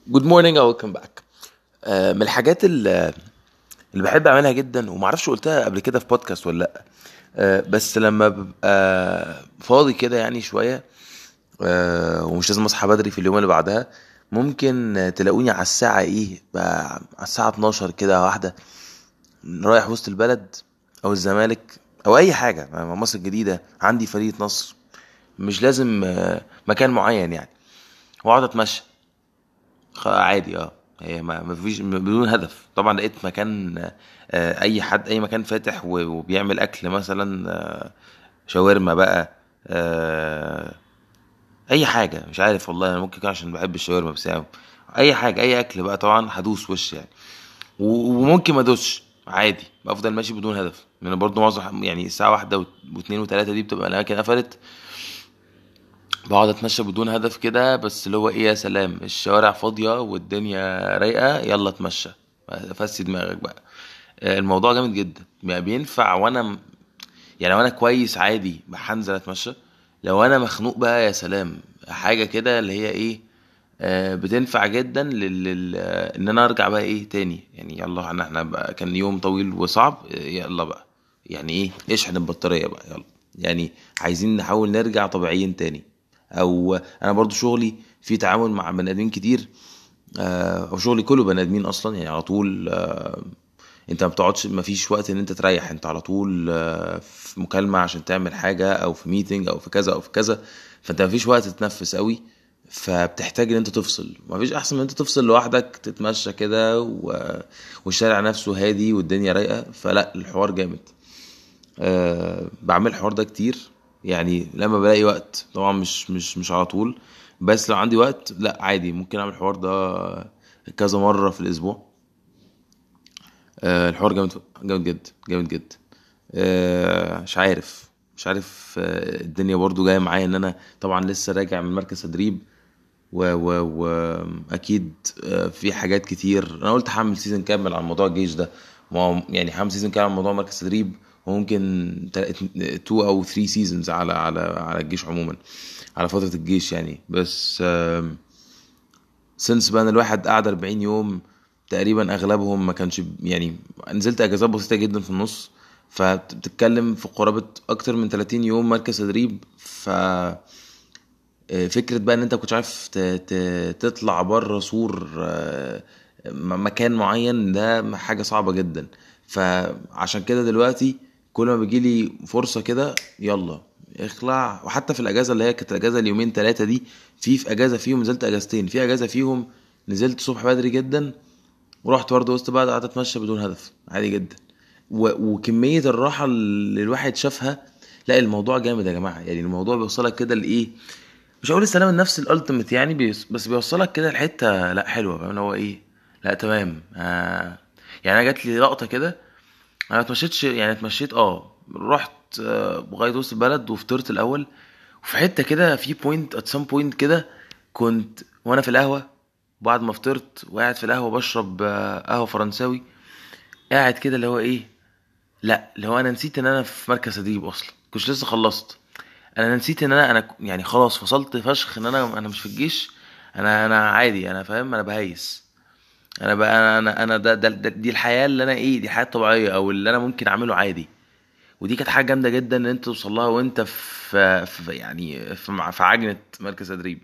جود مورنينج او ويلكم باك من الحاجات اللي اللي بحب اعملها جدا ومعرفش قلتها قبل كده في بودكاست ولا لا آه، بس لما ببقى فاضي كده يعني شويه آه، ومش لازم اصحى بدري في اليوم اللي بعدها ممكن تلاقوني على الساعه ايه بقى على الساعه 12 كده واحده رايح وسط البلد او الزمالك او اي حاجه مصر الجديده عندي فريق نصر مش لازم آه، مكان معين يعني واقعد اتمشى خ- عادي اه هي ما ما فيش بدون هدف طبعا لقيت مكان آه، اي حد اي مكان فاتح و- وبيعمل اكل مثلا آه، شاورما بقى آه، اي حاجه مش عارف والله انا ممكن كده عشان بحب الشاورما بس يعني اي حاجه اي اكل بقى طبعا هدوس وش يعني و- وممكن ما ادوسش عادي بفضل ماشي بدون هدف لان برضه معظم يعني الساعه واحدة وات- واتنين وتلاته دي بتبقى الاماكن قفلت بقعد اتمشى بدون هدف كده بس اللي هو ايه يا سلام الشوارع فاضية والدنيا رايقة يلا اتمشى فسي دماغك بقى آه، الموضوع جامد جدا يعني بينفع وانا م- يعني وانا كويس عادي هنزل اتمشى لو انا مخنوق بقى يا سلام حاجة كده اللي هي ايه آه، بتنفع جدا لل... لل... آه، ان انا ارجع بقى ايه تاني يعني يلا احنا احنا بقى كان يوم طويل وصعب آه، يلا بقى يعني ايه اشحن البطارية بقى يلا يعني عايزين نحاول نرجع طبيعيين تاني او انا برضو شغلي في تعامل مع بني ادمين كتير آه، او شغلي كله بني ادمين اصلا يعني على طول آه، انت ما بتقعدش ما فيش وقت ان انت تريح انت على طول آه، في مكالمة عشان تعمل حاجة او في ميتنج او في كذا او في كذا فانت ما فيش وقت تتنفس قوي فبتحتاج ان انت تفصل ما فيش احسن من انت تفصل لوحدك تتمشى كده و... والشارع نفسه هادي والدنيا رايقة فلا الحوار جامد أه بعمل الحوار ده كتير يعني لما بلاقي وقت طبعا مش مش مش على طول بس لو عندي وقت لا عادي ممكن اعمل الحوار ده كذا مرة في الاسبوع أه الحوار جامد جامد جدا جامد جدا أه مش عارف مش عارف أه الدنيا برضو جاية معايا ان انا طبعا لسه راجع من مركز تدريب و و واكيد آه، في حاجات كتير انا قلت هعمل سيزون كامل عن موضوع الجيش ده ما هو يعني هعمل سيزون كامل عن موضوع مركز تدريب وممكن 2 او 3 سيزونز على على على الجيش عموما على فترة الجيش يعني بس سنس بقى ان الواحد قعد 40 يوم تقريبا اغلبهم ما كانش يعني نزلت اجازات بسيطة جدا في النص فبتتكلم في قرابة اكتر من 30 يوم مركز تدريب ف آه، فكرة بقى ان انت كنتش عارف ت- ت- تطلع بره سور آه، م- مكان معين ده حاجة صعبة جدا فعشان كده دلوقتي كل ما بيجيلي فرصة كده يلا اخلع وحتى في الاجازة اللي هي كانت الاجازة اليومين ثلاثة دي في في اجازة فيهم نزلت اجازتين في اجازة فيهم نزلت الصبح بدري جدا ورحت برضه وسط بلد قعدت اتمشى بدون هدف عادي جدا و... وكمية الراحة اللي الواحد شافها لا الموضوع جامد يا جماعة يعني الموضوع بيوصلك كده لإيه مش هقول السلام النفسي الالتيميت يعني بيس... بس بيوصلك كده لحتة لا حلوة فاهم اللي هو ايه لا تمام آه يعني انا جات لي لقطة كده انا ما اتمشيتش يعني اتمشيت اه رحت آه لغاية وسط البلد وفطرت الاول وفي حتة كده في بوينت ات سام بوينت كده كنت وانا في القهوة بعد ما فطرت وقاعد في القهوة بشرب آه، قهوة فرنساوي قاعد كده اللي هو ايه لا اللي هو انا نسيت ان انا في مركز تدريب اصلا كنتش لسه خلصت انا نسيت ان انا انا ك- يعني خلاص فصلت فشخ ان انا انا مش في الجيش انا انا عادي انا فاهم انا بهيس انا بقى انا انا, أنا ده, ده, ده دي الحياه اللي انا ايه دي الحياه الطبيعيه او اللي انا ممكن اعمله عادي ودي كانت حاجه جامده جدا ان انت توصل لها وانت في, في يعني في, مع- في عجنه مركز تدريب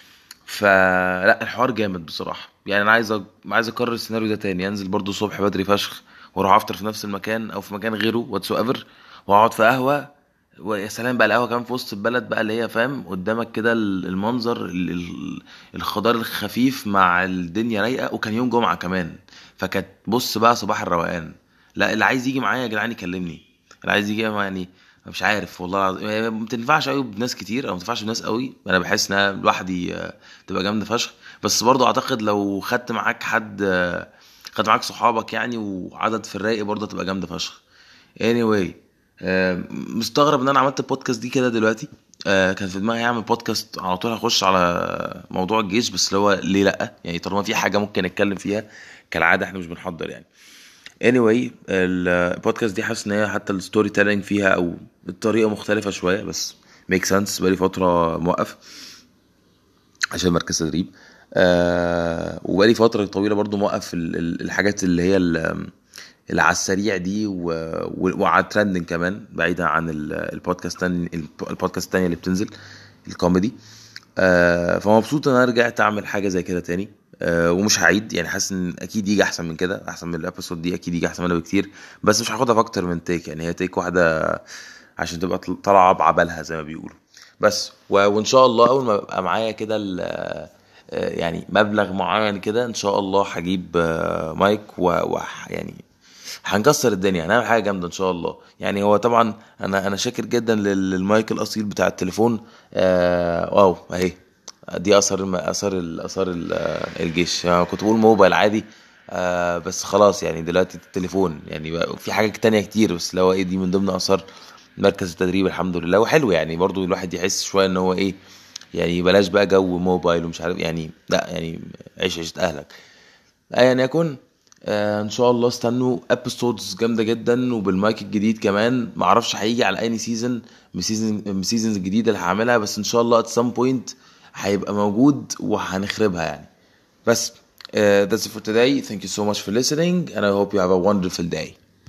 فلا الحوار جامد بصراحه يعني انا عايز أ... عايز اكرر السيناريو ده تاني انزل برضو الصبح بدري فشخ واروح افطر في نفس المكان او في مكان غيره واتس ايفر واقعد في قهوه ويا سلام بقى القهوه كمان في وسط البلد بقى اللي هي فاهم قدامك كده ال- المنظر ال- ال- الخضار الخفيف مع الدنيا رايقه وكان يوم جمعه كمان فكانت بص بقى صباح الروقان لا اللي عايز يجي معايا يا جدعان يكلمني اللي عايز يجي يعني مش عارف والله العظيم هي ما بتنفعش قوي بناس كتير او ما بتنفعش بناس قوي انا بحس انها لوحدي آه، تبقى جامده فشخ بس برضو اعتقد لو خدت معاك حد آه، خدت معاك صحابك يعني وعدد في الرايق برضه تبقى جامده فشخ anyway آه، مستغرب ان انا عملت البودكاست دي كده دلوقتي آه، كان في دماغي اعمل بودكاست على طول هخش على موضوع الجيش بس اللي هو ليه لا يعني طالما في حاجه ممكن نتكلم فيها كالعاده احنا مش بنحضر يعني anyway البودكاست دي حاسس ان هي حتى الستوري تيلينج فيها او الطريقه مختلفه شويه بس ميك سنس بقالي فتره موقف عشان مركز تدريب آه وبقالي فتره طويله برضو موقف ال- ال- الحاجات اللي هي ال- اللي على السريع دي و... و... وعلى الترندنج كمان بعيدا عن ال- البودكاست تاني البودكاست التانية اللي بتنزل الكوميدي آه فمبسوط ان انا رجعت اعمل حاجه زي كده تاني آه ومش هعيد يعني حاسس ان اكيد يجي احسن من كده احسن من الابيسود دي اكيد يجي احسن منها بكتير بس مش هاخدها في اكتر من تيك يعني هي تيك واحده عشان تبقى طل- طالعه بعبالها زي ما بيقولوا بس و... وان شاء الله اول ما يبقى معايا كده ال... آه، يعني مبلغ معين كده ان شاء الله هجيب آه، مايك و... و... يعني هنكسر الدنيا هنعمل حاجه جامده ان شاء الله يعني هو طبعا انا انا شاكر جدا لل- للمايك الاصيل بتاع التليفون آه واو اهي دي اثر الم- اثار ال- اثار ال- آه، الجيش يعني كنت بقول موبايل عادي آه بس خلاص يعني دلوقتي التليفون يعني بقى في حاجات تانية كتير بس اللي هو ايه دي من ضمن اثار مركز التدريب الحمد لله وحلو يعني برضو الواحد يحس شويه ان هو ايه يعني بلاش بقى جو موبايل ومش عارف يعني لا يعني عيش عيشة اهلك ايا يكن آه ان شاء الله استنوا ابيسودز جامده جدا وبالمايك الجديد كمان معرفش هيجي على اي سيزون من سيزون من سيزونز الجديده اللي هعملها بس ان شاء الله at some point هيبقى موجود وهنخربها يعني بس uh, that's it for today thank you so much for listening and I hope you have a wonderful day